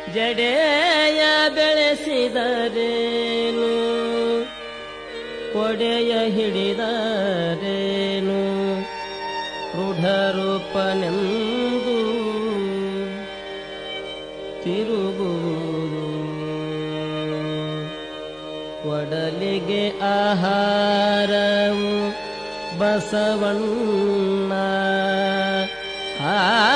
ಜಡೆಯ ಬೆಳೆಸಿದರೇನು ಕೊಡೆಯ ಹಿಡಿದರೇನು ರೂಢರೂಪನೆಂದು ತಿರುಗುವುದು ಒಡಲಿಗೆ ಆಹಾರವು ಬಸವಣ್ಣ ಆ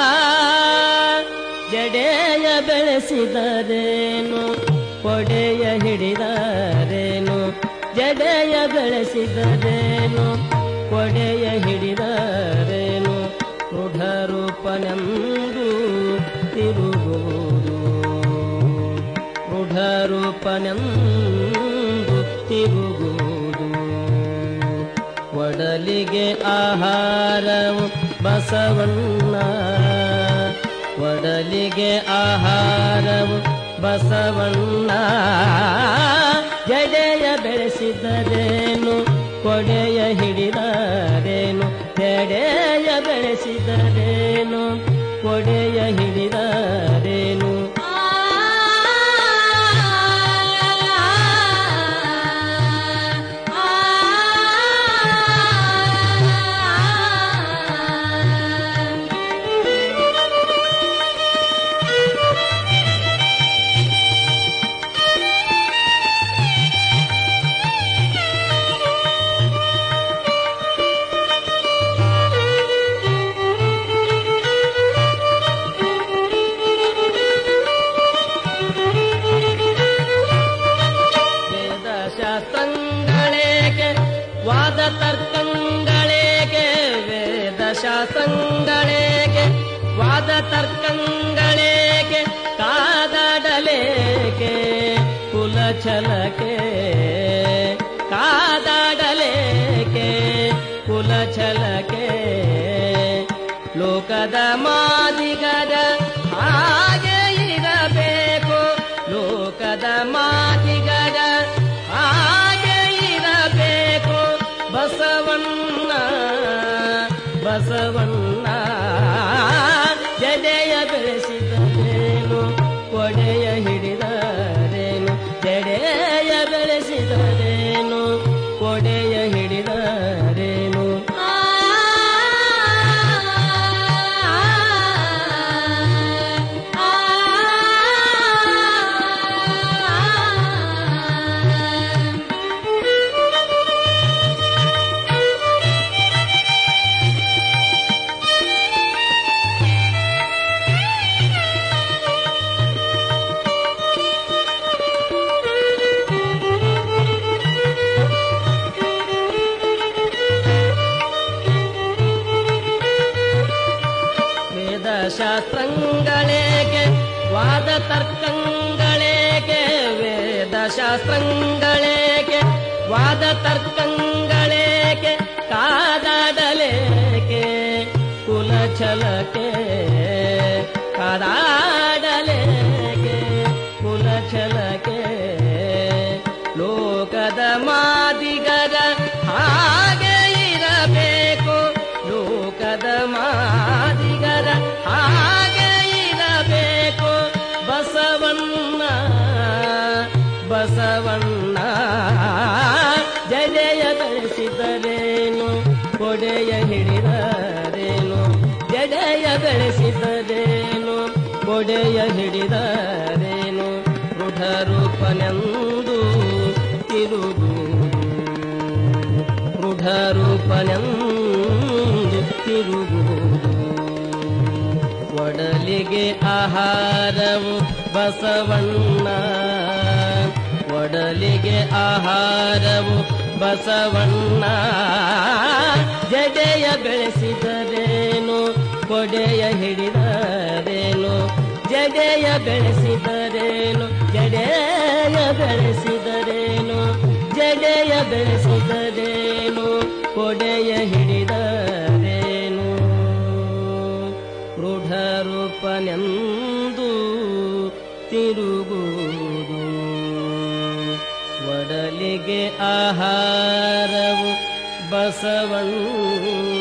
ಜಡೆಯ ಬೆಳೆಸಿದರೇನು ಕೊಡೆಯ ಹಿಡಿದರೇನು ಜಡೆಯ ಬೆಳೆಸಿದರೇನು ಕೊಡೆಯ ಹಿಡಿದರೇನು ರೂಢರೂಪನೆಂದು ತಿರುಗುವುದು ರೂಢರೂಪನೆಂದು ತಿರುಗುವುದು ಒಡಲಿಗೆ ಆಹಾರವು ಬಸವಣ್ಣ ಒಡಲಿಗೆ ಆಹಾರವು ಬಸವಣ್ಣ ಜಡೆಯ ಬೆಳೆಸಿದರೇನು ಕೊಡೆಯ ಹಿಡಿದರೇನು ಜಡೆಯ ಬೆಳೆಸಿದರೇನು ಕೊಡೆಯ ಹಿಡಿದರೇನು ವೇದಶಾಸ್ತ್ರಗಳೇಕೆ ವಾದ ತರ್ಕಗಳೇಕೆ ವೇದಶಾಸ್ತ್ರಗಳೇಕೆ ವಾದ ತರ್ಕಗಳೇಕೆ ಕಾದಾಡಲೇಕೆ ಕುಲಛಲಕೆ ಕಾದಾಡಲೇಕೆ ಕುಲಛಲಕೆ ಲೋಕದ ಮಾದಿಗರ ಹಾಗೆ ಇರಬೇಕು ಲೋಕದ ಮಾದಿಗರ ಹಾಗೆ ಇರಬೇಕು ಬಸವಣ್ಣ ಬಸವಣ್ಣ ಜಡೆಯ ಬೆಳೆಸಿದರೇನು ಕೊಡೆಯ ಹಿಡಿದರೇನು ಜಡೆಯ ಬೆಳೆಸಿದರೇನು ಕೊಡೆಯ ಹಿಡಿದರೇನು ವೇದಶಾಸ್ತ್ರಗಳೇಕೆ ವಾದ ತರ್ಕಗಳೇಕೆ ವೇದಶಾಸ್ತ್ರಗಳೇಕೆ ವಾದ ತರ್ಕಗಳೇಕೆ ಕಾದಾಡಲೇಕೆ ಕುಲಛಲಕೆ ಕಾದಾಡಲೇಕೆ ಕುಲಛಲಕೆ ಲೋಕದ ಮಾದಿಗರ ಹಾಗೆ ಇರಬೇಕು ಲೋಕದ ಮಾದಿಗರ ಹಾಗೆ ಇರಬೇಕು ಬಸವಣ್ಣ ಬಸವಣ್ಣ ಜಡೆಯ ಬೆಳೆಸಿದರೇನು ಕೊಡೆಯ ಹಿಡಿದರೇನು ಜಡೆಯ ಬೆಳೆಸಿದರೇನು ಕೊಡೆಯ ಹಿಡಿದರೇನು ರೂಢರೂಪನೆಂದು ತಿರುಗು ರೂಢರೂಪನೆಂದು ತಿರುಗುವುದು ಒಡಲಿಗೆ ಆಹಾರವು ಬಸವಣ್ಣ ಒಡಲಿಗೆ ಆಹಾರವು ಬಸವಣ್ಣ ಜಡೆಯ ಬೆಳೆಸಿದರೇನು ಕೊಡೆಯ ಹಿಡಿದರೇನು ಜಡೆಯ ಬೆಳೆಸಿದರೇನು ಜಡೆಯ ಬೆಳೆಸಿದರೇನು ಜಡೆಯ ಬೆಳೆಸಿದರೇನು ಕೊಡೆಯ ಹಿಡಿದರೇನು ರೂಢರೂಪನೆಂದು ತಿರುಗುವುದು ಒಡಲಿಗೆ ಆಹಾರವು ಬಸವಣ್ಣ